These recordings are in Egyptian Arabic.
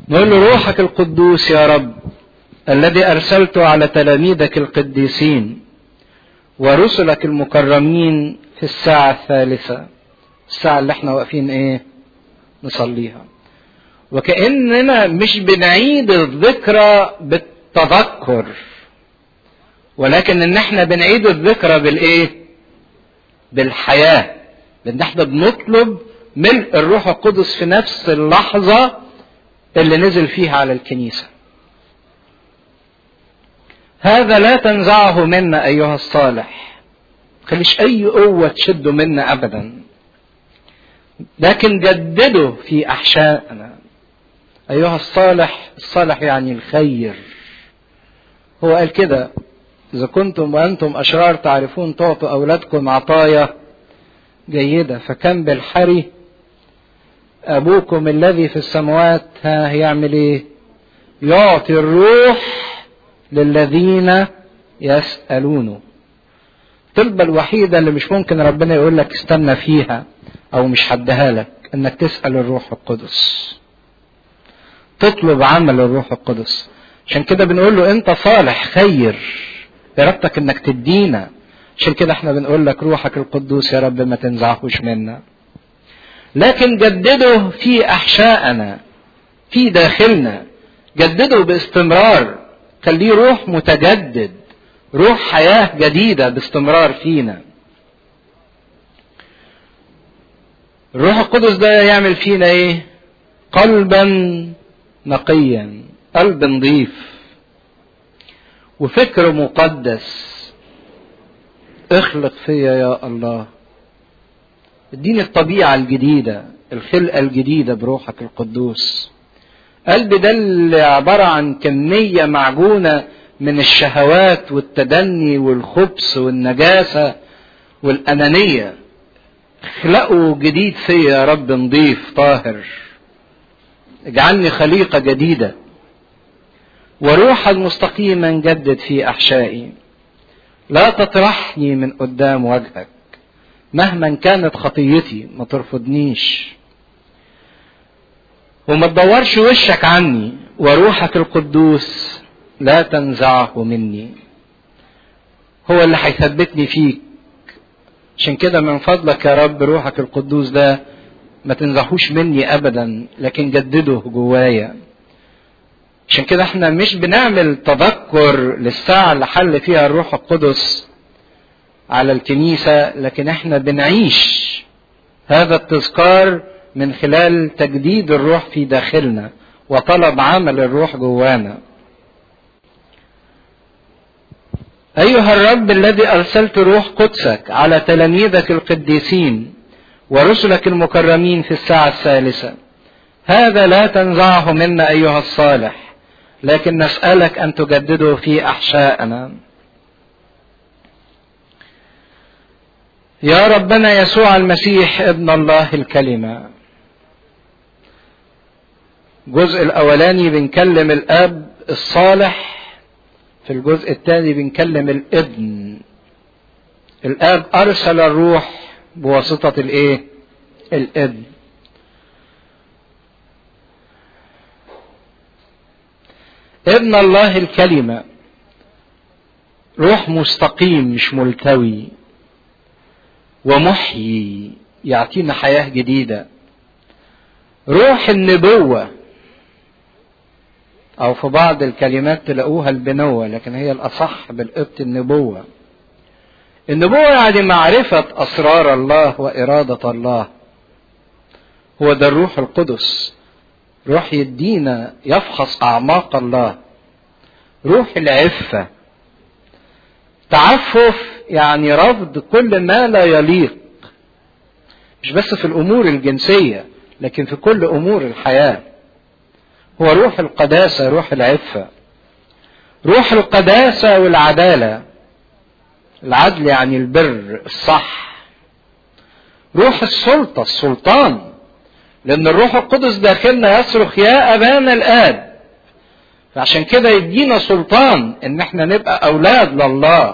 نقول له روحك القدوس يا رب الذي ارسلته على تلاميذك القديسين ورسلك المكرمين في الساعة الثالثة الساعة اللي احنا واقفين ايه نصليها وكأننا مش بنعيد الذكرى بالتذكر ولكن ان احنا بنعيد الذكرى بالايه بالحياة لان احنا بنطلب ملء الروح القدس في نفس اللحظة اللي نزل فيها على الكنيسة هذا لا تنزعه منا ايها الصالح خليش اي قوة تشده منا ابدا لكن جدده في احشائنا ايها الصالح الصالح يعني الخير هو قال كده اذا كنتم وانتم اشرار تعرفون تعطوا اولادكم عطايا جيدة فكم بالحري ابوكم الذي في السماوات ها يعمل ايه يعطي الروح للذين يسألونه الطلبة الوحيدة اللي مش ممكن ربنا يقول لك استنى فيها او مش هديها لك انك تسأل الروح القدس تطلب عمل الروح القدس عشان كده بنقول له انت صالح خير ارادتك انك تدينا عشان كده احنا بنقول لك روحك القدوس يا رب ما تنزعهوش منا لكن جدده في احشائنا في داخلنا جدده باستمرار خليه روح متجدد روح حياة جديدة باستمرار فينا الروح القدس ده يعمل فينا ايه قلبا نقيا قلب نظيف وفكر مقدس اخلق فيا يا الله اديني الطبيعة الجديدة الخلقة الجديدة بروحك القدوس قلب ده اللي عبارة عن كمية معجونة من الشهوات والتدني والخبث والنجاسة والأنانية اخلقه جديد فيا يا رب نضيف طاهر اجعلني خليقة جديدة وروحا مستقيما جدد في أحشائي لا تطرحني من قدام وجهك مهما كانت خطيتي ما ترفضنيش وما تدورش وشك عني وروحك القدوس لا تنزعه مني هو اللي هيثبتني فيك عشان كده من فضلك يا رب روحك القدوس ده ما تنزعهوش مني ابدا لكن جدده جوايا عشان كده احنا مش بنعمل تذكر للساعة اللي حل فيها الروح القدس على الكنيسة لكن احنا بنعيش هذا التذكار من خلال تجديد الروح في داخلنا وطلب عمل الروح جوانا أيها الرب الذي أرسلت روح قدسك على تلاميذك القديسين ورسلك المكرمين في الساعة الثالثة هذا لا تنزعه منا أيها الصالح لكن نسألك أن تجدده في أحشائنا يا ربنا يسوع المسيح ابن الله الكلمة الجزء الأولاني بنكلم الأب الصالح في الجزء الثاني بنكلم الابن الاب ارسل الروح بواسطة الايه الابن ابن الله الكلمة روح مستقيم مش ملتوي ومحيي يعطينا حياة جديدة روح النبوة او في بعض الكلمات تلاقوها البنوة لكن هي الاصح بالقبط النبوة النبوة يعني معرفة اسرار الله وارادة الله هو ده الروح القدس روح يدينا يفحص اعماق الله روح العفة تعفف يعني رفض كل ما لا يليق مش بس في الامور الجنسية لكن في كل امور الحياه هو روح القداسة روح العفة روح القداسة والعدالة العدل يعني البر الصح روح السلطة السلطان لأن الروح القدس داخلنا يصرخ يا أبانا الآب فعشان كده يدينا سلطان إن احنا نبقى أولاد لله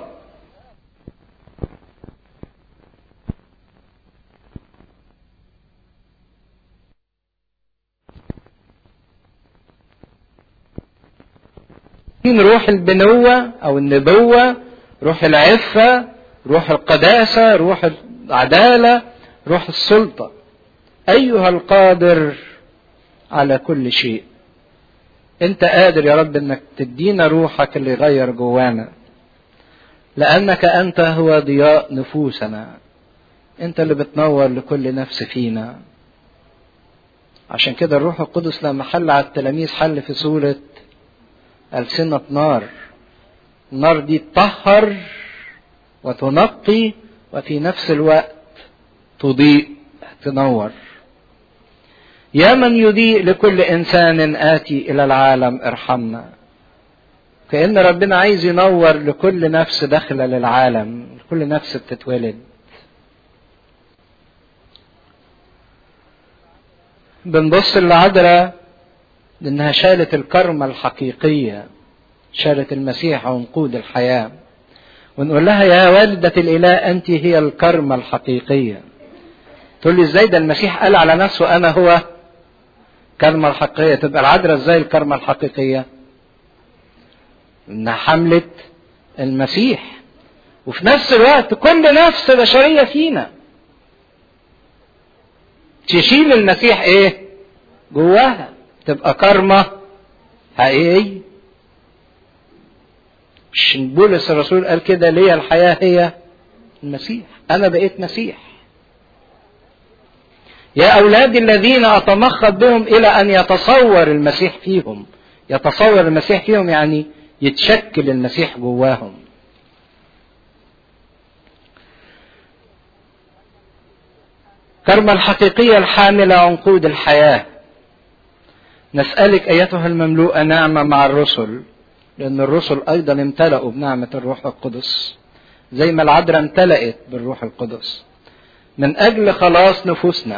روح البنوة أو النبوة روح العفة روح القداسة روح العدالة روح السلطة أيها القادر على كل شيء أنت قادر يا رب أنك تدينا روحك اللي يغير جوانا لأنك أنت هو ضياء نفوسنا أنت اللي بتنور لكل نفس فينا عشان كده الروح القدس لما حل على التلاميذ حل في صورة ألسنة نار النار دي تطهر وتنقي وفي نفس الوقت تضيء تنور يا من يضيء لكل انسان اتي الى العالم ارحمنا كان ربنا عايز ينور لكل نفس داخله للعالم لكل نفس بتتولد بنبص للعذراء لانها شالت الكرمة الحقيقية شالت المسيح عنقود الحياة ونقول لها يا والدة الإله أنت هي الكرمة الحقيقية تقول لي ازاي ده المسيح قال على نفسه أنا هو كرمة الحقيقية تبقى العذراء ازاي الكرمة الحقيقية انها حملت المسيح وفي نفس الوقت كل نفس بشرية فينا تشيل المسيح ايه جواها تبقى كرمة حقيقية مش بولس الرسول قال كده ليه الحياة هي المسيح أنا بقيت مسيح يا أولادي الذين أتمخض بهم إلى أن يتصور المسيح فيهم يتصور المسيح فيهم يعني يتشكل المسيح جواهم كرمة الحقيقية الحاملة عنقود الحياة نسألك أيتها المملوءة نعمة مع الرسل لأن الرسل أيضا امتلأوا بنعمة الروح القدس زي ما العذراء امتلأت بالروح القدس من أجل خلاص نفوسنا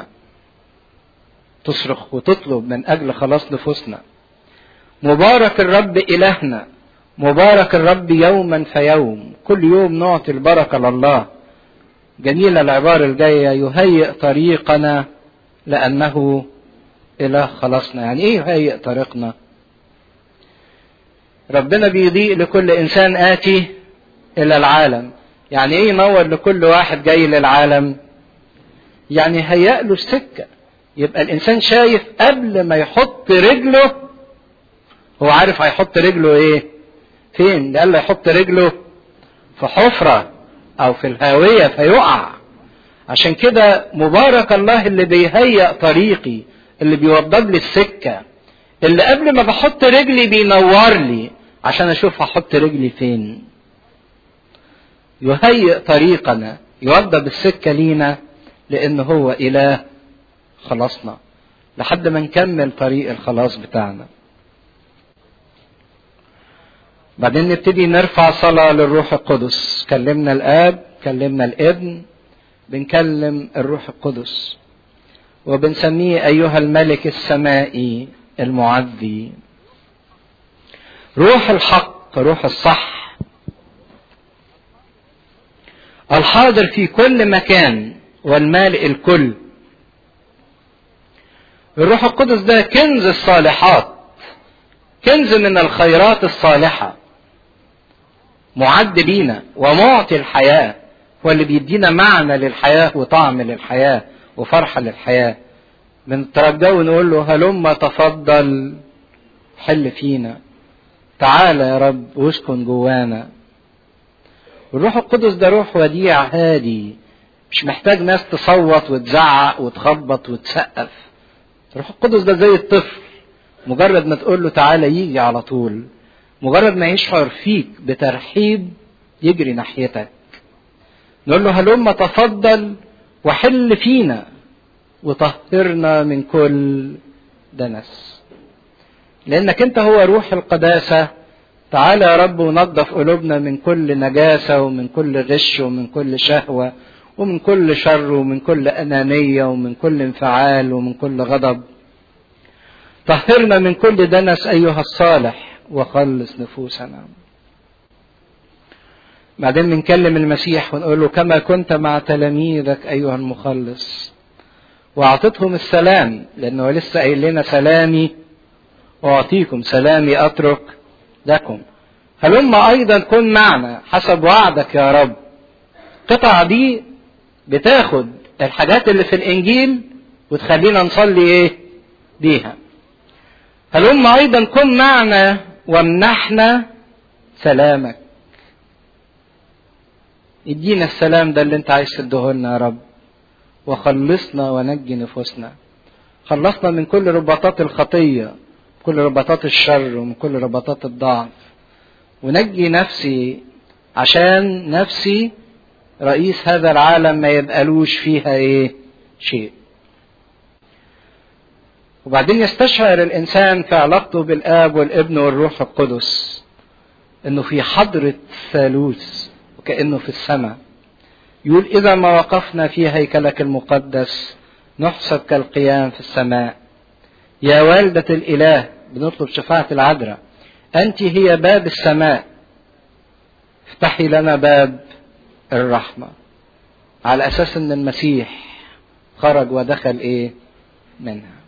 تصرخ وتطلب من أجل خلاص نفوسنا مبارك الرب إلهنا مبارك الرب يوما فيوم كل يوم نعطي البركة لله جميلة العبارة الجاية يهيئ طريقنا لأنه إله خلاصنا يعني إيه يهيئ طريقنا ربنا بيضيء لكل إنسان آتي إلى العالم يعني إيه ينور لكل واحد جاي للعالم يعني هيأ له السكة يبقى الإنسان شايف قبل ما يحط رجله هو عارف هيحط رجله إيه فين ده قال له يحط رجله في حفرة أو في الهاوية فيقع عشان كده مبارك الله اللي بيهيأ طريقي اللي بيوضب لي السكة اللي قبل ما بحط رجلي بينور لي عشان اشوف هحط رجلي فين يهيئ طريقنا يوضب السكة لينا لان هو اله خلاصنا لحد ما نكمل طريق الخلاص بتاعنا بعدين نبتدي نرفع صلاة للروح القدس كلمنا الآب كلمنا الابن بنكلم الروح القدس وبنسميه أيها الملك السمائي المعذي روح الحق روح الصح الحاضر في كل مكان والمالئ الكل الروح القدس ده كنز الصالحات كنز من الخيرات الصالحة معد لينا ومعطي الحياة هو اللي بيدينا معنى للحياة وطعم للحياة وفرحة للحياة بنترجاه ونقول له هلم تفضل حل فينا تعالى يا رب واسكن جوانا الروح القدس ده روح وديع هادي مش محتاج ناس تصوت وتزعق وتخبط وتسقف الروح القدس ده زي الطفل مجرد ما تقول له تعالى يجي على طول مجرد ما يشعر فيك بترحيب يجري ناحيتك نقول له هلم تفضل وحل فينا وطهرنا من كل دنس لانك انت هو روح القداسه تعالى يا رب ونظف قلوبنا من كل نجاسه ومن كل غش ومن كل شهوه ومن كل شر ومن كل انانيه ومن كل انفعال ومن كل غضب طهرنا من كل دنس ايها الصالح وخلص نفوسنا بعدين بنكلم المسيح ونقول له كما كنت مع تلاميذك ايها المخلص واعطتهم السلام لانه لسه قايل لنا سلامي اعطيكم سلامي اترك لكم هلم ايضا كن معنا حسب وعدك يا رب القطعة دي بتاخد الحاجات اللي في الانجيل وتخلينا نصلي ايه بيها هلم ايضا كن معنا وامنحنا سلامك ادينا السلام ده اللي انت عايز تديهولنا يا رب وخلصنا ونجي نفوسنا خلصنا من كل رباطات الخطية كل رباطات الشر ومن كل رباطات الضعف ونجي نفسي عشان نفسي رئيس هذا العالم ما يبقالوش فيها ايه شيء وبعدين يستشعر الانسان في علاقته بالاب والابن والروح القدس انه في حضرة ثالوث وكأنه في السماء يقول اذا ما وقفنا في هيكلك المقدس نحسب كالقيام في السماء يا والدة الاله بنطلب شفاعة العذراء انت هي باب السماء افتحي لنا باب الرحمة على اساس ان المسيح خرج ودخل ايه منها